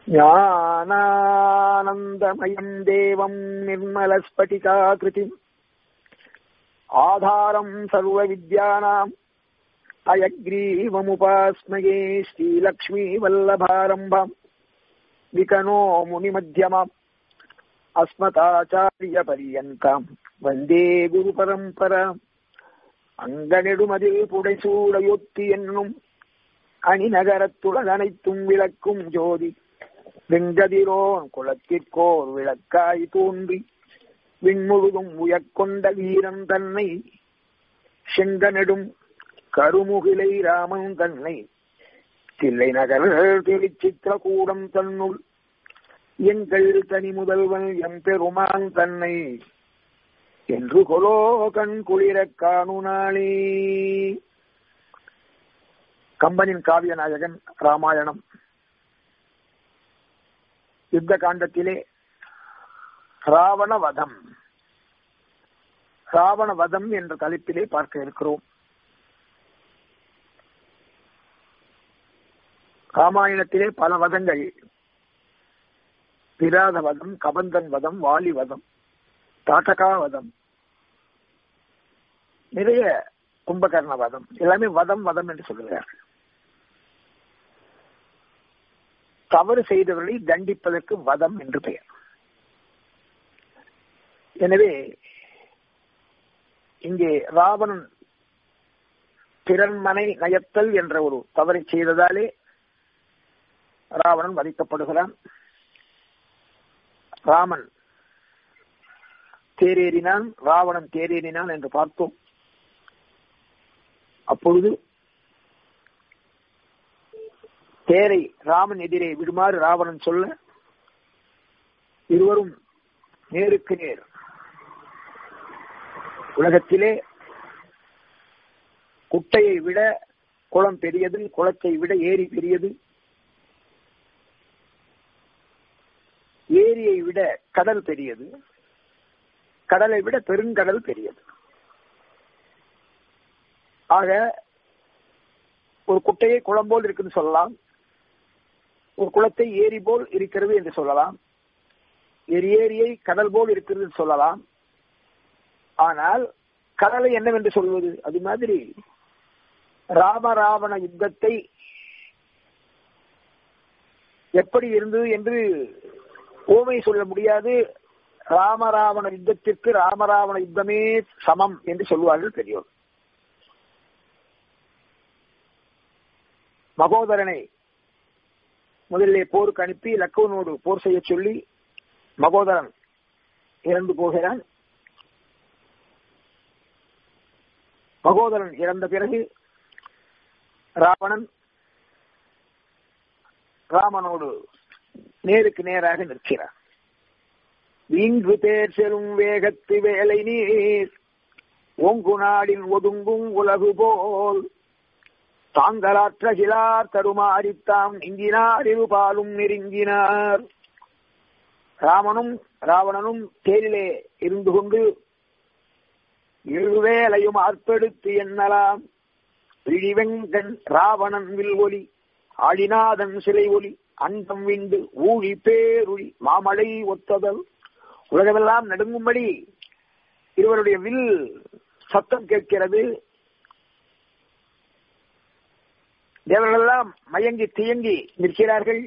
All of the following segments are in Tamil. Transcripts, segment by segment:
ஞானானந்தமயம் தேவம் நிர்மலஸ்பட்டிகாகிருதிம் ஆதாரம் சர்வ வித்யானாம் அயக்ரீவமுபாஸ்மயே ஸ்ரீலக்ஷ்மீ வல்லபாரம்பாம் விகனோ முனிமத்தியமாம் அஸ்மதாச்சாரிய பரியந்தாம் வந்தே குரு பரம்பராம் அங்கநெடுமதில் புடைசூடையொத்தி என்னும் அணிநகரத்துலகனைத்தும் விளக்கும் ஜோதி வெங்கதிரோன் குளத்திற்கோர் விளக்காய் தோன்றி விண்முழுதும் உயக்கொண்ட வீரன் தன்னை செங்கனெடும் கருமுகிலை ராமன் தன்னை தில்லை நகர் திருச்சித்திரகூடம் தன்னுள் எங்கள் தனி முதல்வன் எம் பெருமான் தன்னை என்று கொலோ கண் குளிரக் காணுனாளே கம்பனின் காவிய நாயகன் ராமாயணம் யுத்த காண்டத்திலே ராவண வதம் ராவண வதம் என்ற தலைப்பிலே பார்க்க இருக்கிறோம் ராமாயணத்திலே பல வதங்கள் விராத வதம் கபந்தன் வதம் வாலி வதம் தாட்டகா வதம் நிறைய கும்பகர்ண வதம் எல்லாமே வதம் வதம் என்று சொல்லுகிறார்கள் தவறு செய்தவர்களை தண்டிப்பதற்கு வதம் என்று பெயர் எனவே இங்கே ராவணன் பிறன்மனை நயத்தல் என்ற ஒரு தவறை செய்ததாலே ராவணன் வதைக்கப்படுகிறான் ராமன் தேரேறினான் ராவணன் தேரேறினான் என்று பார்த்தோம் அப்பொழுது தேரை ராமன் எதிரே விடுமாறு ராவணன் சொல்ல இருவரும் நேருக்கு நேர் உலகத்திலே குட்டையை விட குளம் பெரியது குளத்தை விட ஏரி பெரியது ஏரியை விட கடல் பெரியது கடலை விட பெருங்கடல் பெரியது ஆக ஒரு குட்டையை குளம் போல் இருக்குன்னு சொல்லலாம் ஒரு குளத்தை ஏரி போல் இருக்கிறது என்று சொல்லலாம் ஏரி ஏரியை கடல் போல் இருக்கிறது என்று சொல்லலாம் ஆனால் கடலை என்னவென்று சொல்வது அது மாதிரி ராமராவண யுத்தத்தை எப்படி இருந்தது என்று ஓமை சொல்ல முடியாது ராமராவண யுத்தத்திற்கு ராமராவண யுத்தமே சமம் என்று சொல்வார்கள் பெரியோர் மகோதரனை முதலிலே போருக்கு அனுப்பி லக்கோனோடு போர் செய்ய சொல்லி மகோதரன் இறந்து போகிறான் மகோதரன் இறந்த பிறகு ராவணன் ராமனோடு நேருக்கு நேராக நிற்கிறார் வீங்கு தேர் செரும் வேகத்து வேலை நீர் ஓங்கு நாடின் ஒதுங்கும் உலகு போல் தாங்களாற்ற சிலார் தருமாறித்தாம் நீங்கினார் இருபாலும் நெருங்கினார் ராமனும் ராவணனும் தேரிலே இருந்து கொண்டு இருவேலையும் ஆர்ப்பெடுத்து எண்ணலாம் பிழிவெங்கன் ராவணன் வில் ஒலி ஆடிநாதன் சிலை ஒலி அண்டம் விண்டு ஊழி பேருளி மாமழை ஒத்ததல் உலகமெல்லாம் நடுங்கும்படி இருவருடைய வில் சத்தம் கேட்கிறது தேவர்களெல்லாம் மயங்கி தியங்கி நிற்கிறார்கள்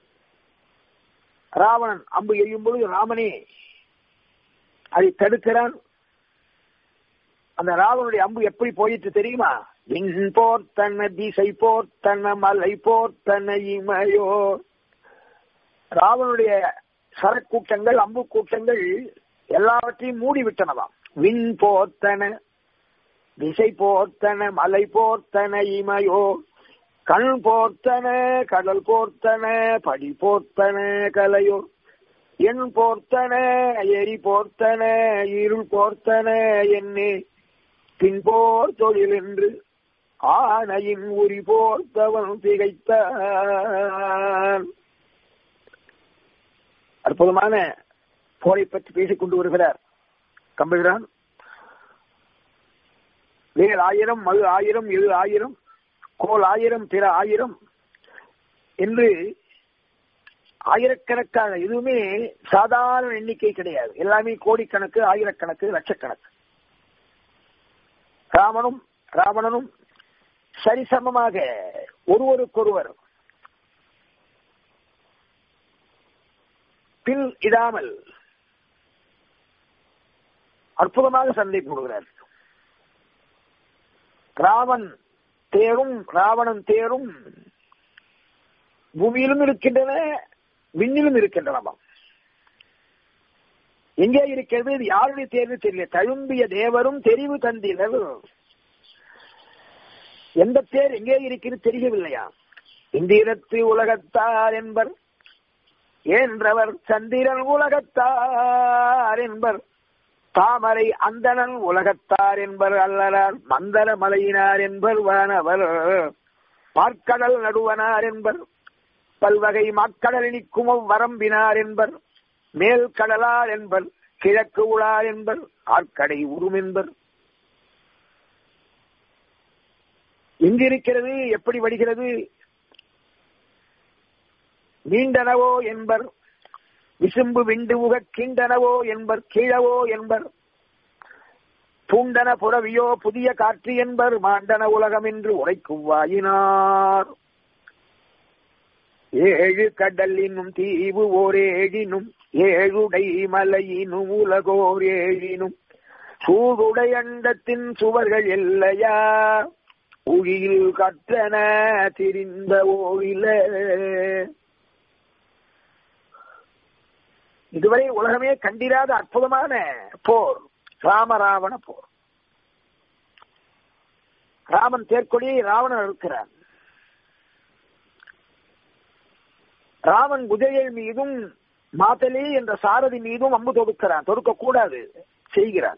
ராவணன் அம்பு எய்யும் பொழுது ராமனே அதை தடுக்கிறான் அந்த ராவனுடைய அம்பு எப்படி போயிட்டு தெரியுமா விண் போர்த்தன திசை போர்த்தன மலை போர்த்தன இமையோ ராவனுடைய சரக்கூட்டங்கள் அம்பு கூட்டங்கள் எல்லாவற்றையும் மூடிவிட்டனவாம் விண் போர்த்தன திசை போர்த்தன மலை போர்த்தன இமையோ கண் போர்த்தன கடல் போர்த்தன படி போர்த்தன கலையோ எண் போர்த்தன எரி போர்த்தன இருள் போர்த்தன என்னே பின்போர் தொழில் என்று ஆனையின் உரி போர்த்தவன் திகைத்தான் அற்புதமான போரை பற்றி பேசிக் கொண்டு வருகிறார் கம்பகிறான் வேல் ஆயிரம் மது ஆயிரம் எழு ஆயிரம் கோல் ஆயிரம் பிற ஆயிரம் என்று ஆயிரக்கணக்கான எதுவுமே சாதாரண எண்ணிக்கை கிடையாது எல்லாமே கோடிக்கணக்கு ஆயிரக்கணக்கு லட்சக்கணக்கு ராமனும் ராவணனும் சரிசமமாக ஒருவருக்கொருவர் பில் இடாமல் அற்புதமாக சண்டை போடுகிறார் ராமன் தேரும் ராவணன் தேரும் பூமியிலும் இருக்கின்றன விண்ணிலும் இருக்கின்றனவாம் எங்கே இருக்கிறது இது யாருடைய தேர்வு தெரியல தழும்பிய தேவரும் தெரிவு தந்தினர் எந்த பேர் எங்கே இருக்கிறது தெரியவில்லையா இந்திரத்து உலகத்தார் என்பர் என்றவர் சந்திரன் உலகத்தார் என்பர் தாமரை அந்தணன் உலகத்தார் என்பர் அல்லலார் மந்தர மலையினார் என்பர் வானவர் மார்க்கடல் நடுவனார் என்பர் பல்வகை மாக்கடல் நிற்கும் வரம்பினார் என்பர் மேல் கடலார் என்பர் கிழக்கு உளார் என்பர் ஆற்கடை உரும் என்பர் எங்கிருக்கிறது எப்படி வடிகிறது நீண்டனவோ என்பர் விசும்பு விண்டு உக கிண்டனவோ என்பர் கீழவோ என்பர் பூண்டன புறவியோ புதிய காற்று என்பர் மாண்டன உலகம் என்று உரைக்கும் வாயினார் ஏழு கடல் இன்னும் தீவு ஓர் ஏழினும் ஏழுடை மலையினும் உலகோர் ஏழினும் சூடுடை அண்டத்தின் சுவர்கள் இல்லையா உயிர் கற்றன திரிந்த ஓரில இதுவரை உலகமே கண்டிராத அற்புதமான போர் ராமராவண போர் ராமன் தேர்க்கொடியை ராவணன் இருக்கிறான் ராமன் குதிரைகள் மீதும் மாத்தலி என்ற சாரதி மீதும் அம்பு தொடுக்கிறான் தொடுக்க கூடாது செய்கிறான்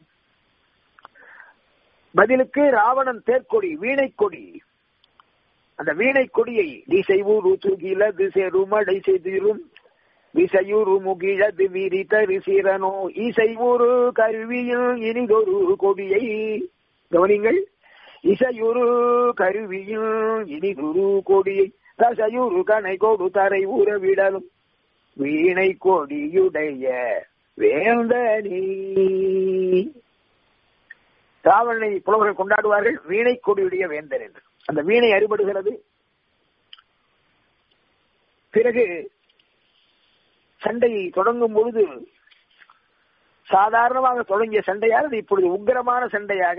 பதிலுக்கு ராவணன் தேர்க்கொடி வீணை கொடி அந்த வீணை கொடியை திசைவூரு துகில திசைருமடை செய்திரும் விசையுரு முகிழது விரித்தரு சிரனோ இசைவுரு கருவியில் இனிதொரு கொடியை கவனிங்கள் இசையுரு கருவியில் இனிதொரு கொடியை தசையுரு கனை கொடு தரை உறவிடலும் வீணை கொடியுடைய வேந்தனி ராவணனை புலவர்கள் கொண்டாடுவார்கள் வீணை கொடியுடைய வேந்தன் என்று அந்த வீணை அறுபடுகிறது பிறகு சண்டை தொடங்கும் பொழுது சாதாரணமாக தொடங்கிய சண்டையாக இப்பொழுது உக்கிரமான சண்டையாக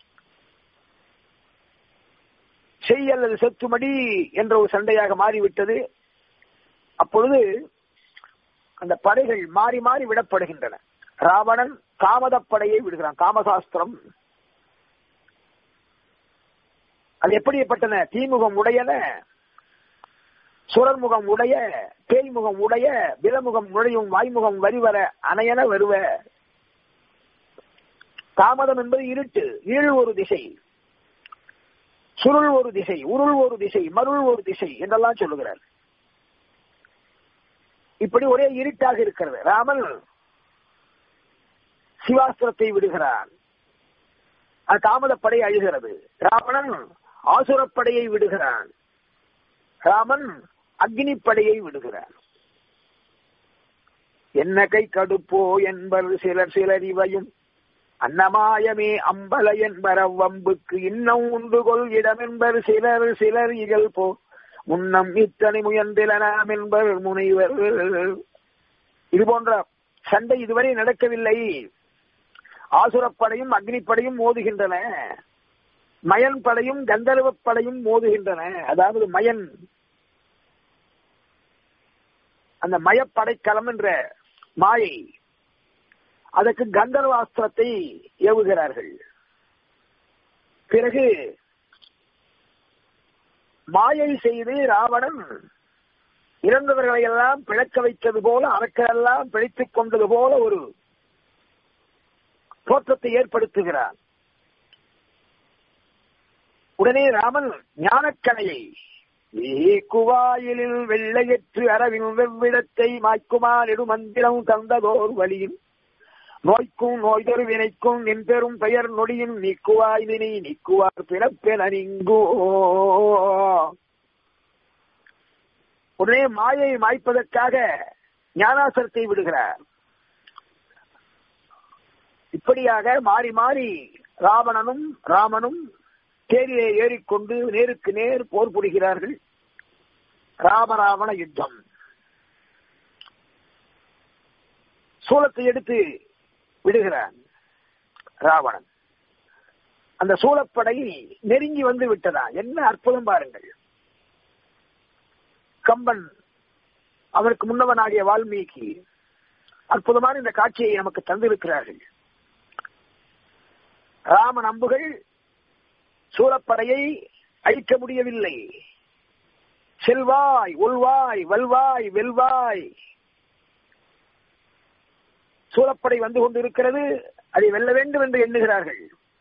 செய் அல்லது செத்துமடி என்ற ஒரு சண்டையாக மாறிவிட்டது அப்பொழுது அந்த படைகள் மாறி மாறி விடப்படுகின்றன ராவணன் காமதப்படையை விடுகிறான் காமசாஸ்திரம் அது எப்படிப்பட்டன தீமுகம் உடையன சுரர்முகம் உடைய பேய்முகம் உடைய விலமுகம் நுழையும் வாய்முகம் வரிவர அணையன வருவ தாமதம் என்பது இருட்டு ஈழ் ஒரு திசை சுருள் ஒரு திசை உருள் ஒரு திசை மருள் ஒரு திசை என்றெல்லாம் சொல்லுகிறார் இப்படி ஒரே இருட்டாக இருக்கிறது ராமன் சிவாஸ்திரத்தை விடுகிறான் தாமதப்படை அழுகிறது ராவணன் ஆசுரப்படையை விடுகிறான் ராமன் அக்னிப்படையை விடுகிறார் என்ன கை கடுப்போ என்பர் சிலர் சிலர் இவையும் அன்னமாயமே அம்பல என்பர் அவ்வம்புக்கு இன்னும் உண்டு கொள் இடம் என்பர் சிலர் சிலர் இகழ் போ முன்னம் இத்தனை முயன்றிலனாம் என்பர் முனைவர் இது போன்ற சண்டை இதுவரை நடக்கவில்லை ஆசுரப்படையும் அக்னிப்படையும் மோதுகின்றன மயன் படையும் கந்தர்வ படையும் மோதுகின்றன அதாவது மயன் அந்த மயப்படைக்களம் என்ற மாயை அதற்கு கந்தர்வாஸ்திரத்தை ஏவுகிறார்கள் பிறகு மாயை செய்து ராவணன் இறந்தவர்களை எல்லாம் பிழக்க வைத்தது போல அரக்கரெல்லாம் பிழைத்துக் கொண்டது போல ஒரு தோற்றத்தை ஏற்படுத்துகிறான் உடனே ராமன் ஞானக்கணையை குவாயிலில் வெள்ளையற்று அரவின் வெவ்விடத்தை மாய்க்குமா நெடுமந்திரம் தந்ததோர் வழியில் நோய்க்கும் நோய்தொரு வினைக்கும் நின் பெரும் பெயர் நொடியும் நீக்குவாய் வினை நீக்குவார் பிறப்பென நீங்கோ உடனே மாயை மாய்ப்பதற்காக ஞானாசரத்தை விடுகிறார் இப்படியாக மாறி மாறி ராவணனும் ராமனும் தேரிலே ஏறிக்கொண்டு நேருக்கு நேர் போர் புரிகிறார்கள் ராமராவண யுத்தம் சூலத்தை எடுத்து விடுகிறான் ராவணன் அந்த சூலப்படை நெருங்கி வந்து விட்டதா என்ன அற்புதம் பாருங்கள் கம்பன் அவனுக்கு முன்னவனாகிய வால்மீகி அற்புதமான இந்த காட்சியை நமக்கு தந்திருக்கிறார்கள் ராமன் அம்புகள் சூலப்படையை அழிக்க முடியவில்லை செல்வாய் உள்வாய் வல்வாய் வெல்வாய் சூலப்படை வந்து கொண்டிருக்கிறது அதை வெல்ல வேண்டும் என்று எண்ணுகிறார்கள்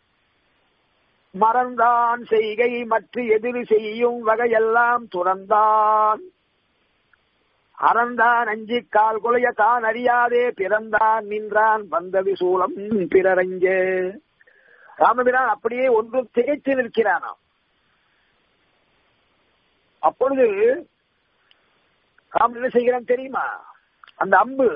மறந்தான் செய்கை மற்ற எதிரி செய்யும் வகையெல்லாம் துறந்தான் அறந்தான் அஞ்சி கால் குலைய தான் அறியாதே பிறந்தான் நின்றான் வந்தது சூலம் பிறரஞ்சே ராமபிரான் அப்படியே ஒன்றும் திகைத்து நிற்கிறானாம் அப்பொழுது ராமன் என்ன செய்கிறான் தெரியுமா அந்த அம்பு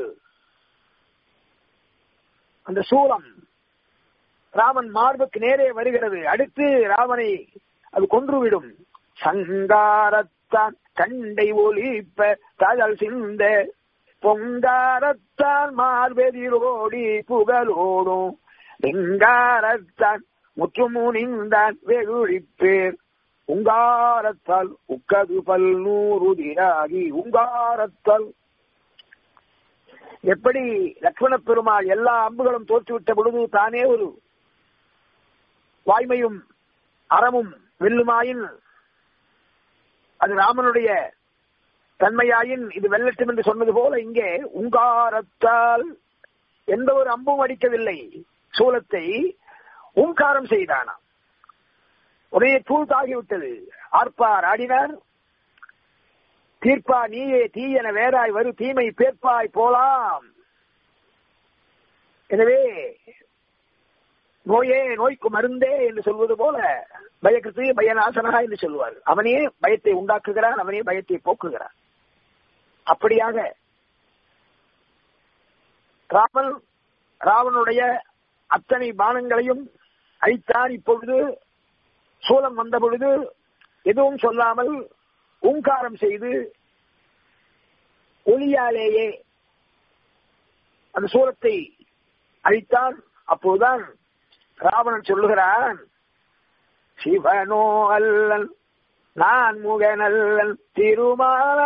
அந்த சூலம் ராமன் மார்புக்கு நேரே வருகிறது அடுத்து ராமனை அது கொன்றுவிடும் சங்காரத்தான் கண்டை ஒலிப்ப தகல் சிந்த பொங்காரத்தான் மார்பெதிரோடி புகழோடும் வெங்காரத்தான் முற்றுமுனிந்தான் வெகுழிப்பேர் உங்காரத்தால் உக்கது பல்நூறுதிராகி உங்காரத்தால் எப்படி லக்ஷ்மண பெருமாள் எல்லா அம்புகளும் தோற்றுவிட்ட பொழுது தானே ஒரு வாய்மையும் அறமும் வெல்லுமாயின் அது ராமனுடைய தன்மையாயின் இது வெல்லட்டும் என்று சொன்னது போல இங்கே உங்காரத்தால் எந்த ஒரு அம்பும் அடிக்கவில்லை சூலத்தை உங்காரம் செய்தானாம் உடனே தூள் தாகிவிட்டது ஆர்ப்பார் ஆடினார் தீர்ப்பா நீயே தீயன வேறாய் வரு தீமை பேர்ப்பாய் போலாம் எனவே நோயே நோய்க்கு மருந்தே என்று சொல்வது போல பயக்கத்து பயநாசனா என்று சொல்வார் அவனே பயத்தை உண்டாக்குகிறான் அவனே பயத்தை போக்குகிறான் அப்படியாக ராமன் ராவனுடைய அத்தனை பானங்களையும் அழித்தான் இப்பொழுது சூலம் வந்த பொழுது எதுவும் சொல்லாமல் ஓங்காரம் செய்து ஒளியாலேயே அந்த சூலத்தை அழித்தான் அப்போதுதான் ராவணன் சொல்லுகிறான் சிவனோ அல்லன் நான் முகனல்லன் திருமால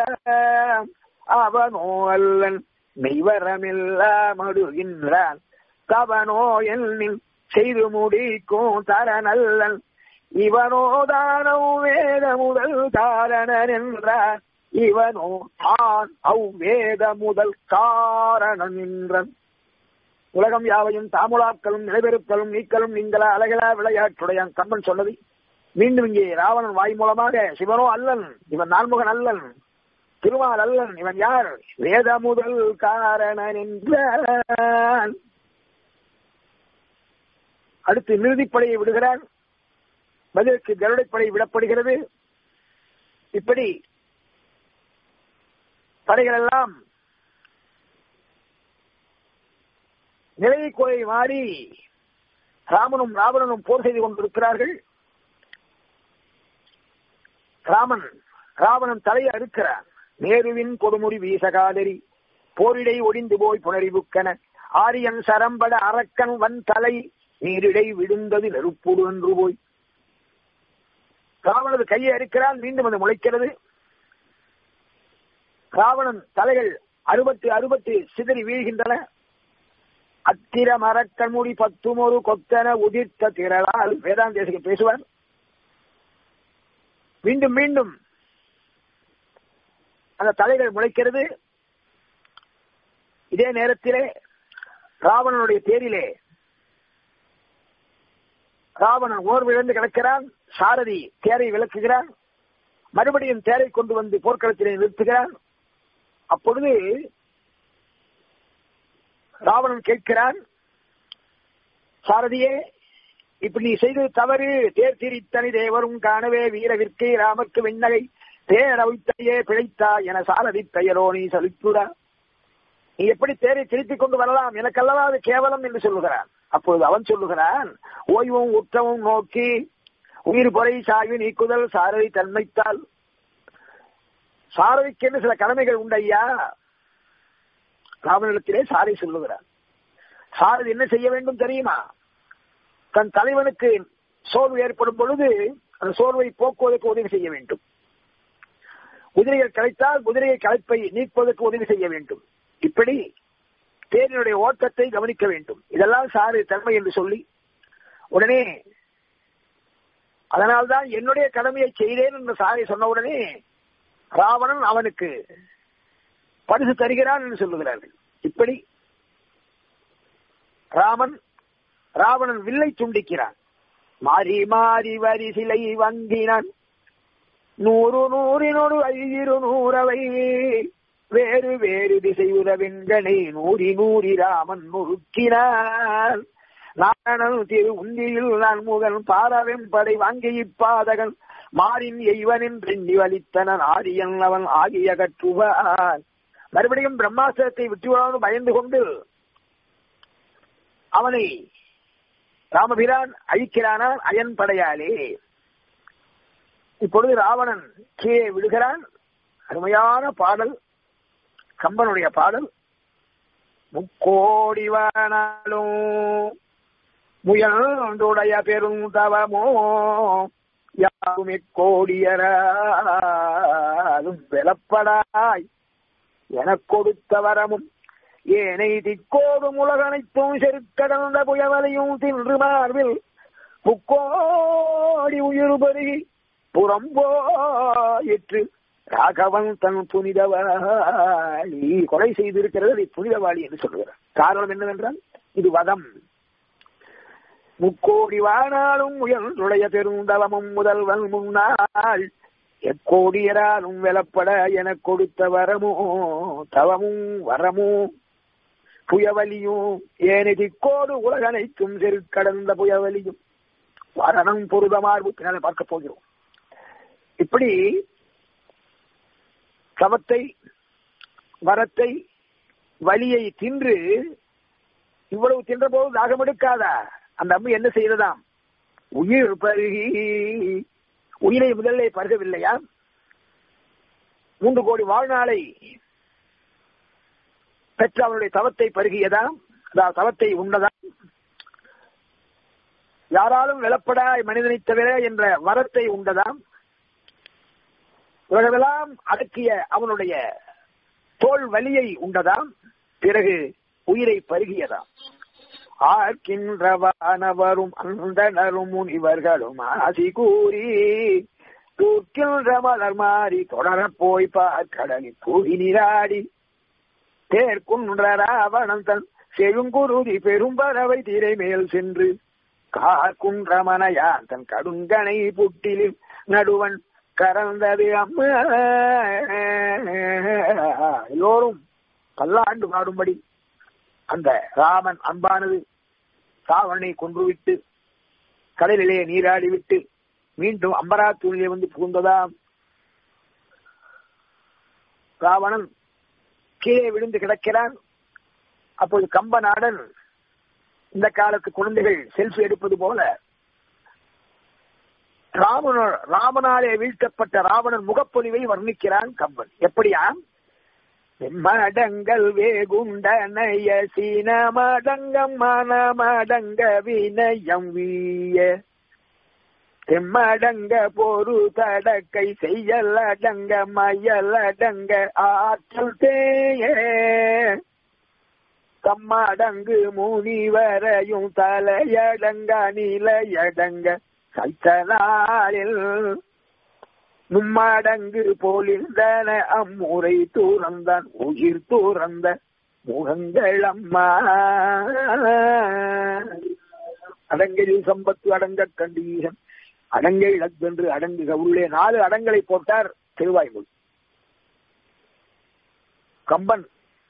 அவனோ அல்லன் மெய்வரமில்லா மடுகின்றான் தவனோ என்னில் செய்து முடிக்கும் தரநல்லன் இவனோ தானோ வேத முதல் காரணன் என்றார் இவனோ தான் அவ்வேத முதல் காரணன் என்றன் உலகம் யாவையும் தாமுலாக்களும் நிலைபெறுத்தலும் நீக்கலும் நீங்களா அழகலா விளையாட்டுடையான் கம்பன் சொன்னது மீண்டும் இங்கே ராவணன் வாய் மூலமாக சிவனோ அல்லன் இவன் நான்முகன் அல்லன் திருமால் அல்லன் இவன் யார் வேத முதல் காரணன் என்றான் அடுத்து நிறுதிப்படையை விடுகிறான் பதிலுக்கு கருடைப்படை விடப்படுகிறது இப்படி படைகள் எல்லாம் நிலையை குறை மாறி ராமனும் ராவணனும் போர் செய்து கொண்டிருக்கிறார்கள் ராமன் ராவணன் தலையை அறுக்கிறான் நேருவின் கொடுமுடி வீசகாதரி போரிடை ஒடிந்து போய் புனரிவுக்கன ஆரியன் சரம்பட அரக்கன் வன் தலை நீரிடை விழுந்தது நெருப்புடு என்று போய் ராவணது கையை அறுக்கிறான் மீண்டும் அது முளைக்கிறது ராவணன் தலைகள் அறுபத்து அறுபத்து சிதறி வீழ்கின்றன அத்திர மரக்கண்முடி பத்தும் ஒரு கொத்தன உதிர்த்த திரளால் வேதாந்தேசிக்கு பேசுவார் மீண்டும் மீண்டும் அந்த தலைகள் முளைக்கிறது இதே நேரத்திலே ராவணனுடைய தேரிலே ராவணன் ஓர்விழந்து கிடக்கிறான் சாரதி தேரை விளக்குகிறான் மறுபடியும் தேரை கொண்டு வந்து போர்க்களத்திலே நிறுத்துகிறான் அப்பொழுது ராவணன் கேட்கிறான் சாரதியே இப்படி நீ செய்தது தவறு தேர் திரித்தனி தேவரும் காணவே வீரவிற்கை ராமர்க்கு விண்ணகை தேரவித்தையே பிழைத்தா என சாரதி பெயரோ நீ சலித்துடா நீ எப்படி தேரை திருத்திக் கொண்டு வரலாம் எனக்கல்லவா அது கேவலம் என்று சொல்லுகிறான் அப்பொழுது அவன் சொல்லுகிறான் ஓய்வும் உற்றவும் நோக்கி உயிர் பொறை சாய்வு நீக்குதல் சாரதி தன்மைத்தால் சாரதிக்கென்று சில கடமைகள் உண்டையா ராவணத்திலே சாரை சொல்லுகிறார் சாரதி என்ன செய்ய வேண்டும் தெரியுமா தன் தலைவனுக்கு சோர்வு ஏற்படும் பொழுது அந்த சோர்வை போக்குவதற்கு உதவி செய்ய வேண்டும் குதிரைகள் கலைத்தால் குதிரையை கலைப்பை நீக்குவதற்கு உதவி செய்ய வேண்டும் இப்படி தேரினுடைய ஓட்டத்தை கவனிக்க வேண்டும் இதெல்லாம் சாரு தன்மை என்று சொல்லி உடனே அதனால்தான் என்னுடைய கடமையை செய்தேன் என்று சாரை சொன்ன உடனே ராவணன் அவனுக்கு பரிசு தருகிறான் என்று சொல்லுகிறார்கள் இப்படி ராமன் ராவணன் வில்லை துண்டிக்கிறான் மாறி மாறி வரி சிலை வந்தினான் நூறு நூறினோடு ஐயிரு நூறவை வேறு வேறு திசை உறவெண்கனை நூறி நூறி ராமன் நுறுக்கினான் நாரணன் திரு உந்தியில் நான் முகன் பாரவெம்படை வாங்கி இப்பாதகன் மாறின் எய்வனின் ரெண்டி வலித்தனன் ஆரியன் அவன் ஆகிய கற்றுவான் மறுபடியும் பிரம்மாஸ்திரத்தை விட்டுவிடாமல் பயந்து கொண்டு அவனை ராமபிரான் அழிக்கிறானான் அயன் படையாலே இப்பொழுது ராவணன் கீழே விடுகிறான் அருமையான பாடல் கம்பனுடைய பாடல் முக்கோடி வானாலும் முயலுடைய பெரும் தவமோ யாரும் இக்கோடியராலும் வெலப்படாய் எனக் கொடுத்த வரமும் ஏனை திக்கோடும் உலகனைத்தும் செருக்கடந்த புயவலையும் தின்று மார்பில் முக்கோடி உயிர் பெருகி புறம்போயிற்று ராகவன் தன் புனிதவாளி கொலை செய்திருக்கிறது புனிதவாளி என்று சொல்கிறார் காரணம் என்னவென்றால் இது வதம் முக்கோடி வானாலும் முயலுடைய பெருந்தவமும் முதல்வன் முன்னாள் எக்கோடியராலும் வெலப்பட என கொடுத்த வரமோ தவமும் வரமோ புயவலியும் ஏனதிக்கோடு உலகனைக்கும் செருக்கடந்த புயவலியும் வரணம் பொருதமார்பு பின்னாலே பார்க்க போகிறோம் இப்படி சவத்தை வரத்தை வலியை தின்று இவ்வளவு தின்ற போது தாகம் எடுக்காதா அந்த அம்பு என்ன செய்ததாம் உயிர் பருகி உயிரை முதல்ல பருகவில்லையா மூன்று கோடி வாழ்நாளை பெற்ற அவனுடைய தவத்தை பருகியதாம் அதாவது தவத்தை உண்டதாம் யாராலும் வெலப்படாய் மனிதனை தவிர என்ற வரத்தை உண்டதாம் உலகமெல்லாம் அடக்கிய அவனுடைய தோல் வலியை உண்டதாம் பிறகு உயிரை பருகியதாம் ஆர்க்கின்றவானவரும் அந்தனரும் முனிவர்களும் ஆசி கூறி தூக்கின்ற மலர் மாறி தொடர போய் பார்க்கடலில் கூடி நீராடி தேர்க்குன்ற ராவணன் தன் செழுங்குருதி பெரும்பறவை திரை மேல் சென்று கார்குன்ற மனையான் தன் கடுங்கனை புட்டிலில் நடுவன் கறந்தது அம்மா எல்லோரும் பல்லாண்டு பாடும்படி அந்த ராமன் அன்பானது சாவனை கொன்றுவிட்டு கடலிலே நீராடி விட்டு மீண்டும் அம்பரா தூணிலே வந்து புகுந்ததாம் ராவணன் கீழே விழுந்து கிடக்கிறான் அப்போது கம்பநாடன் இந்த காலத்து குழந்தைகள் செல்ஃபி எடுப்பது போல ராமன ராமனாலே வீழ்த்தப்பட்ட ராவணன் முகப்பொலிவை வர்ணிக்கிறான் கம்பன் எப்படியா மடங்கள் வேகுண்டனைய சீன மடங்கம் மனமடங்க வினயம் வீய தெம்மடங்க பொரு தடக்கை செய்யல் அடங்க மயல் அடங்க ஆற்றல் தேய தம்மடங்கு முனிவரையும் தலையடங்க நிலையடங்க சைத்தனாரில் மும்மடங்கு போலிருந்தன அம்முறை தூரந்தான் உயிர் தூரந்த முகங்கள் அம்மா அடங்கில் சம்பத்து அடங்க கண்டீசன் அடங்க இழக்கென்று அடங்குக உள்ளே நாலு அடங்களை போட்டார் திருவாய்மொழி கம்பன்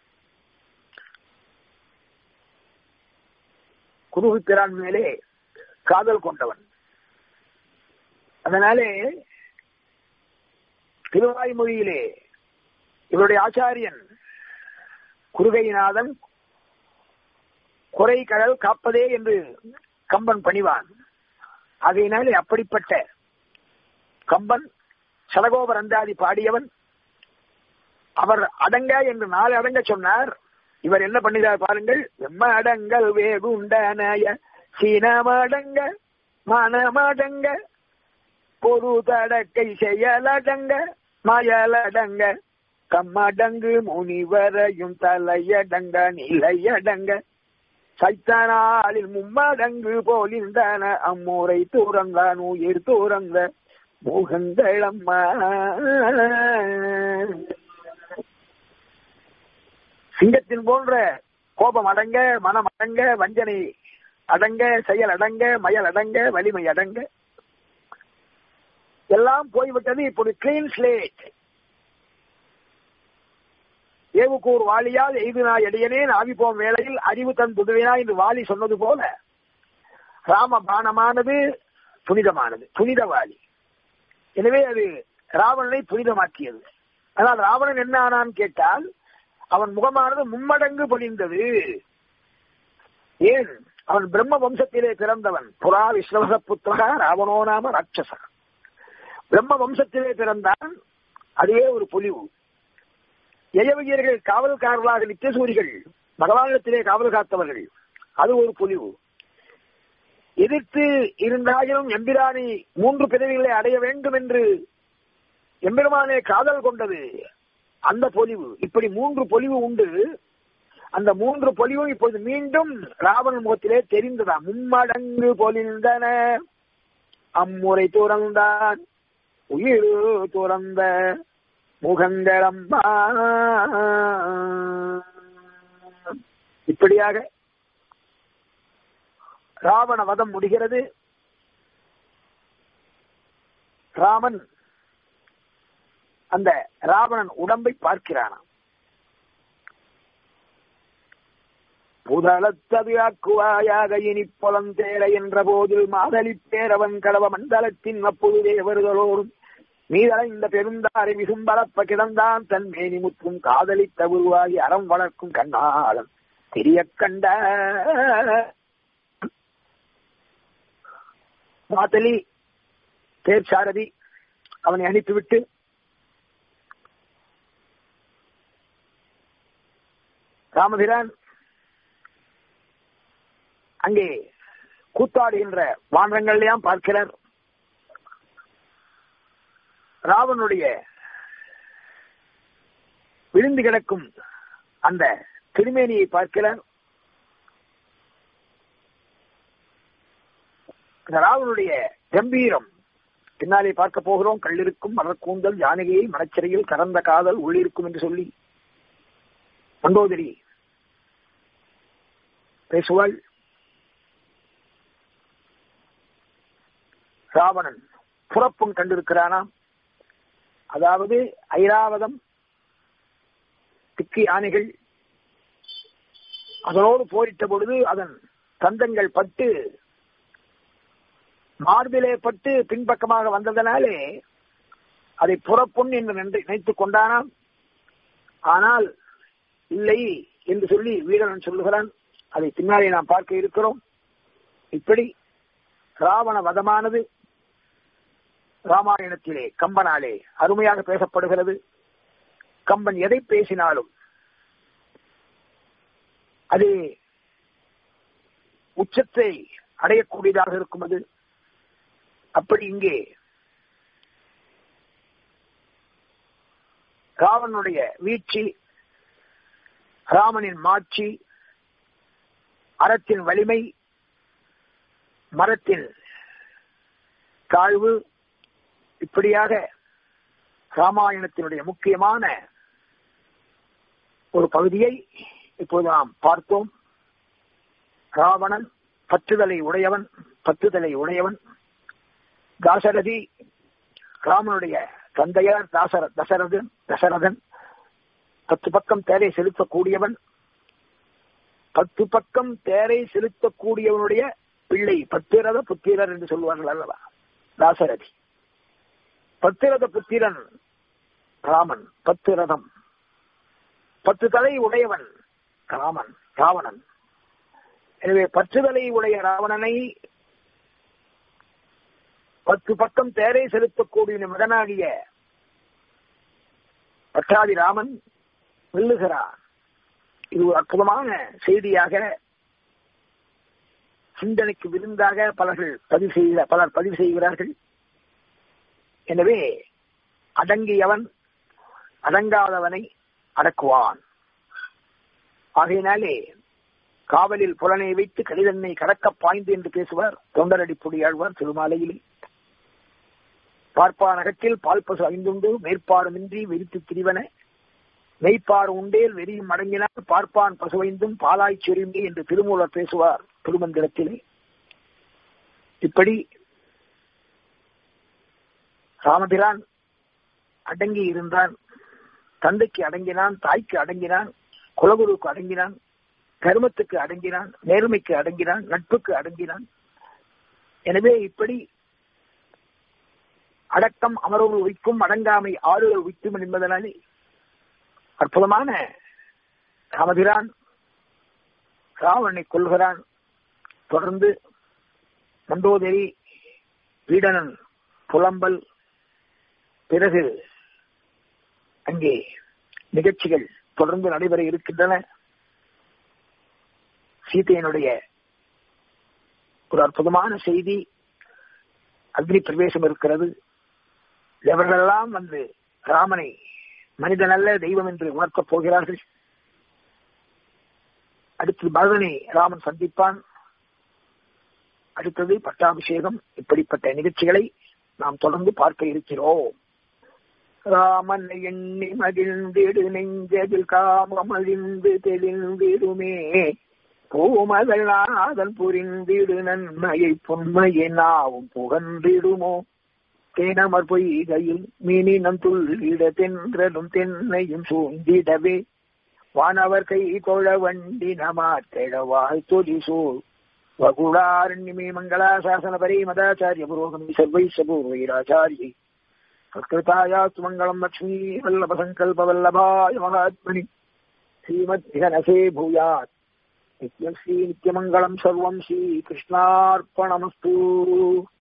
குருவிப்பிரான் மேலே காதல் கொண்டவன் அதனாலே திருவாய்மொழியிலே இவருடைய ஆச்சாரியன் குருகைநாதன் குறை கடல் காப்பதே என்று கம்பன் பணிவான் ஆகையினாலே அப்படிப்பட்ட கம்பன் சடகோபர் அந்தாதி பாடியவன் அவர் அடங்க என்று நாலு அடங்க சொன்னார் இவர் என்ன பண்ணினார் பாருங்கள் எம்மடங்கள் வேகுண்டனய சீனமடங்க மனமடங்க பொரு தடக்கை செயலடங்க மயலடங்க கம்மடங்கு முனிவரையும் தலையடங்க நிலையடங்க சைத்தனாலில் மும்மடங்கு போலிந்தன அம்முறை தூரங்கான் உயிர் தூரங்க முகங்களம்மா சிங்கத்தின் போன்ற கோபம் அடங்க மனம் அடங்க வஞ்சனை அடங்க செயல் அடங்க மயல் அடங்க வலிமை அடங்க எல்லாம் போய்விட்டது இப்போது கிளீன் ஸ்லேட் ஏவுக்கூர் வாலியால் எய்துனா எடியனேன் ஆவிப்போம் வேளையில் அறிவு தன் புதுவினா என்று வாலி சொன்னது போல ராம பானமானது புனிதமானது புனித வாலி எனவே அது ராவணனை புனிதமாக்கியது ஆனால் ராவணன் என்ன ஆனான் கேட்டால் அவன் முகமானது மும்மடங்கு பொழிந்தது ஏன் அவன் பிரம்ம வம்சத்திலே பிறந்தவன் புறா விஸ்வச புத்திரா ராவணோ நாம ராட்சச பிரம்ம வம்சத்திலே பிறந்தான் அதுவே ஒரு பொலிவு எயவியர்கள் காவல்காரர்களாக நித்தியசூரிகள் பகவானிடத்திலே காவல் காத்தவர்கள் அது ஒரு பொலிவு எதிர்த்து இருந்தாலும் எம்பிரானை மூன்று பிறவிகளை அடைய வேண்டும் என்று எம்பெருமானே காதல் கொண்டது அந்த பொலிவு இப்படி மூன்று பொலிவு உண்டு அந்த மூன்று பொலிவும் இப்பொழுது மீண்டும் ராவணன் முகத்திலே தெரிந்ததா மும்மடங்கு பொலிந்தன அம்முறை துறந்தான் உயிர் துறந்த முகங்களம்பா இப்படியாக ராவண வதம் முடிகிறது ராமன் அந்த ராவணன் உடம்பை பார்க்கிறானாம் புதளத்தது ஆக்குவாயாக இனி புலந்தேர என்ற போதில் மாதலி பேரவன் கடவ மண்டலத்தின் அப்பொழுதே வருதலோடும் மீதலைந்த பெருந்தாரை விசும்பலப்ப கிடந்தான் தன் மேனி முற்றும் காதலித்த உருவாகி அறம் வளர்க்கும் கண்ணாளன் தெரிய கண்ட மாத்தலி தேர் சாரதி அவனை அனுப்பிவிட்டு ராமபிரான் அங்கே கூத்தாடுகின்ற வானங்களையாம் பார்க்கிறார் ராவனுடைய விழுந்து கிடக்கும் அந்த திருமேனியை பார்க்கிறார் இந்த ராவனுடைய கம்பீரம் பின்னாலே பார்க்க போகிறோம் கல்லிருக்கும் மலர்கூந்தல் ஜானகியை மனச்சிறையில் கறந்த காதல் உள்ளிருக்கும் என்று சொல்லி மண்டோதரி பேசுவாள் ராவணன் புறப்பும் கண்டிருக்கிறானாம் அதாவது ஐராவதம் திக்கி யானைகள் அதனோடு போரிட்ட பொழுது அதன் தந்தங்கள் பட்டு மார்பிலே பட்டு பின்பக்கமாக வந்ததனாலே அதை புறப்பொன் என்று நினைத்துக் கொண்டானாம் ஆனால் இல்லை என்று சொல்லி வீரன் சொல்லுகிறான் அதை பின்னாலே நாம் பார்க்க இருக்கிறோம் இப்படி ராவண வதமானது ராமாயணத்திலே கம்பனாலே அருமையாக பேசப்படுகிறது கம்பன் எதை பேசினாலும் அது உச்சத்தை அடையக்கூடியதாக இருக்கும் அது அப்படி இங்கே ராவனுடைய வீழ்ச்சி ராமனின் மாட்சி அறத்தின் வலிமை மரத்தின் தாழ்வு இப்படியாக ராமாயணத்தினுடைய முக்கியமான ஒரு பகுதியை இப்போது நாம் பார்த்தோம் ராவணன் பற்றுதலை உடையவன் பற்றுதலை உடையவன் தாசரதி ராமனுடைய தந்தையார் தாசர தசரதன் தசரதன் பத்து பக்கம் தேரை செலுத்தக்கூடியவன் பத்து பக்கம் தேரை செலுத்தக்கூடியவனுடைய பிள்ளை பத்திரத புத்திரர் என்று சொல்வார்கள் அல்லவா தாசரதி பத்திரத புத்திரன் ராமன் பத்து ரதம் பத்து தலை உடையவன் ராமன் ராவணன் எனவே பத்து தலை உடைய ராவணனை பத்து பக்கம் தேரை செலுத்தக்கூடிய மகனாகிய பட்டாதி ராமன் வெல்லுகிறார் இது ஒரு அற்புதமான செய்தியாக சிந்தனைக்கு விருந்தாக பலர்கள் பதிவு செய்கிற பலர் பதிவு செய்கிறார்கள் எனவே அடங்கியவன் அடங்காதவனை அடக்குவான் ஆகையினாலே காவலில் புலனை வைத்து கடிதன்னை கடக்க பாய்ந்து என்று பேசுவார் தொண்டரடி பொடியாழ்வார் திருமாலையிலே பார்ப்பானகத்தில் பால் பசு ஐந்துண்டு மேற்பாடுமின்றி வெறித்து திரிவன மெய்ப்பாறு உண்டேல் வெறியும் அடங்கினால் பார்ப்பான் பசுவைந்தும் பாலாய் சொரிமே என்று திருமூலர் பேசுவார் திருமந்திரத்திலே இப்படி ராமபிரான் அடங்கி இருந்தான் தந்தைக்கு அடங்கினான் தாய்க்கு அடங்கினான் குலகுருக்கு அடங்கினான் கருமத்துக்கு அடங்கினான் நேர்மைக்கு அடங்கினான் நட்புக்கு அடங்கினான் எனவே இப்படி அடக்கம் அமர்வு வைக்கும் அடங்காமை ஆறுதல் வைக்கும் என்பதனாலே அற்புதமான ராமபிரான் ராவணனை கொள்கிறான் தொடர்ந்து மண்டோதரி வீடனன் புலம்பல் பிறகு அங்கே நிகழ்ச்சிகள் தொடர்ந்து நடைபெற இருக்கின்றன சீதையனுடைய ஒரு அற்புதமான செய்தி அக்னி பிரவேசம் இருக்கிறது எவர்களெல்லாம் வந்து ராமனை மனிதன் அல்ல தெய்வம் என்று உணர்த்தப் போகிறார்கள் அடுத்து பரதனை ராமன் சந்திப்பான் அடுத்தது பட்டாபிஷேகம் இப்படிப்பட்ட நிகழ்ச்சிகளை நாம் தொடர்ந்து பார்க்க இருக்கிறோம் ராமன் எண்ணி மகிழ்ந்திடு நெஞ்சதில் காமமழிந்து தெளிந்திடுமே பூமகள் நாதன் புரிந்திடு நன்மையை பொன்மையை நாவும் புகன்றிடுமோ தேனமர் பொய்கையில் மீனினம் துள்ளிட தென்றலும் தென்னையும் சூழ்ந்திடவே வானவர் கை தொழ வண்டி நமாத்தெழவாய் தொலி சூழ் வகுடாரண்யமே மங்களாசாசன பரே மதாச்சாரிய புரோகமி சர்வைச பூர்வைராச்சாரியை சத்கிருதாயாத்து மங்களம் லக்ஷ்மீ வல்லப சங்கல்ப வல்லபாய மகாத்மனி ஸ்ரீமத் விகனசே பூயாத் நித்யம் ஸ்ரீ நித்யமங்கலம் சர்வம் ஸ்ரீ கிருஷ்ணார்ப்பணமஸ்து